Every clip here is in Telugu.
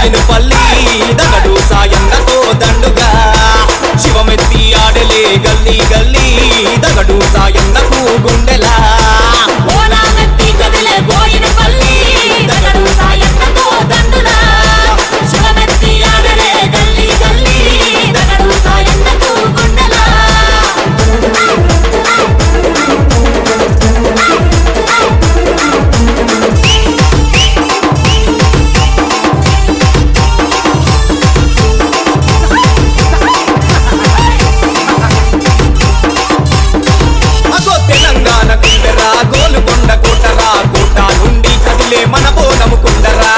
పోయిన పల్లి దగడు సాయన్నతో దండుగా శివమెత్తి ఆడలే గల్లీ గల్లీ దగడు సాయన్నకు గుండెలా ఓనామెత్తి కదిలే పోయిన పల్లి దగడు సాయన్నతో దండులా శివమెత్తి ఆడలే గల్లీ గల్లీ దగడు సాయన్నకు గుండెలా అగో తెలంగాణ గుండెరా గోలుకొండ కోటరా కోట నుండి కదిలే మన బోనము కుండరా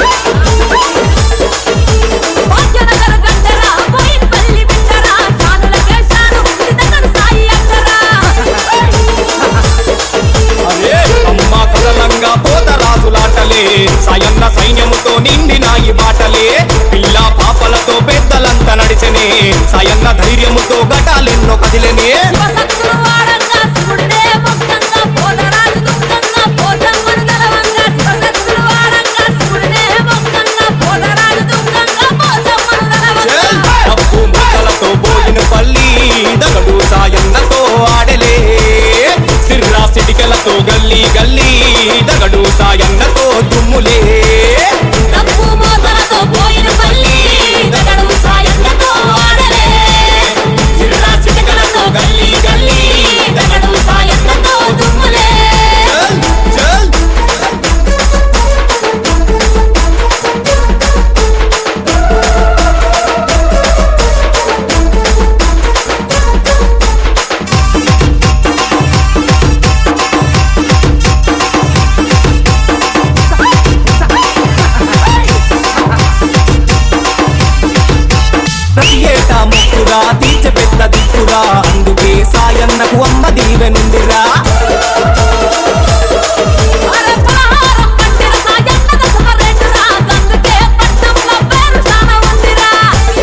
భాగ్యనగర గడ్డరా పోయిన పల్లి బిడ్డరా కానుల కేశాను దగడు సాయి అంటరా అరే అమ్మ కదలంగా పోతరాజులాటలే సాయన్న సైన్యముతో నిండినాయి బాటలే పిల్ల పాపలతో పెద్దలంతా నడిచెనే సాయన్న ధైర్యముతో ఘటాలెన్నో కదిలెనే శివసత్తులు వాడంగా శివుడినే మొక్కంగా పోతరాజు దుఃఖంగా పోతమ్మను గలవంగా శివసత్తులు వాడంగా శివుడినే మొక్కంగా పోతరాజు దుఃఖంగా పోతమ్మను గలవంగా డబ్బు మూతలతో పోయిన పల్లి దగడు సాయన్నతో ఆడలే సిర్రా సిటికలతో గల్లీ గల్లీ దగడు సాయన్నతో దుమ్ములే డబ్బు మోతలతో పోయిన పల్లి దగడు సాయన్నతో ఆడలే చిరురా చిటకలతో గల్లీ గల్లీ దగడు సాయన్నతో దుమ్ములే చల్ చల్ ప్రతి ఏటా ముక్కురా తీర్చ పెద్ద దిక్కురా అందుకే సాయన్నకు అమ్మ దీవెనుందిరా అరే పలహారం పట్టిన సాయన్నద సుమరెడ్డురా గందుకే పట్నంలో పేరు చాలా ఉందిరా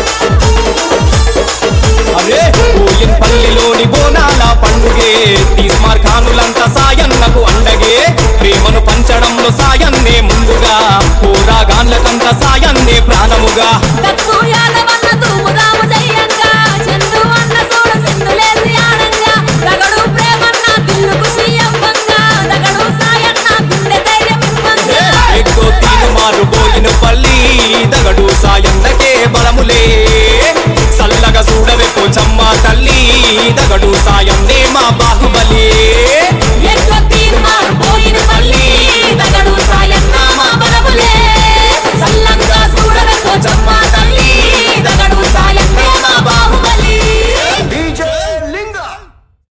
అరే పోయిన్ పల్లిలోని బోనాల పండుగే తీస్మార్ ఖానులంతా సాయన్నకు అండగే ప్రేమను పంచడంలో సాయన్నే ముందుగా పోరాగాన్లకంత సాయన్నే ప్రాణముగా డబ్బు యాదవన్న తూముదాము జయ్యంగా చందు అన్న చూడ సింధులేసి ఆడంగా రగడు ప్రేమన్న పిల్లుకు సీయంబంగా రగడు సాయన్న గుండె ధైర్యం ఇవ్వంగా ఎక్కువ తీరు మారు పోయిన పల్లి దగడు సాయన్నకే బలములే సల్లగా చూడవే పోచమ్మ తల్లి దగడు సాయన్నే మా బాహుబలి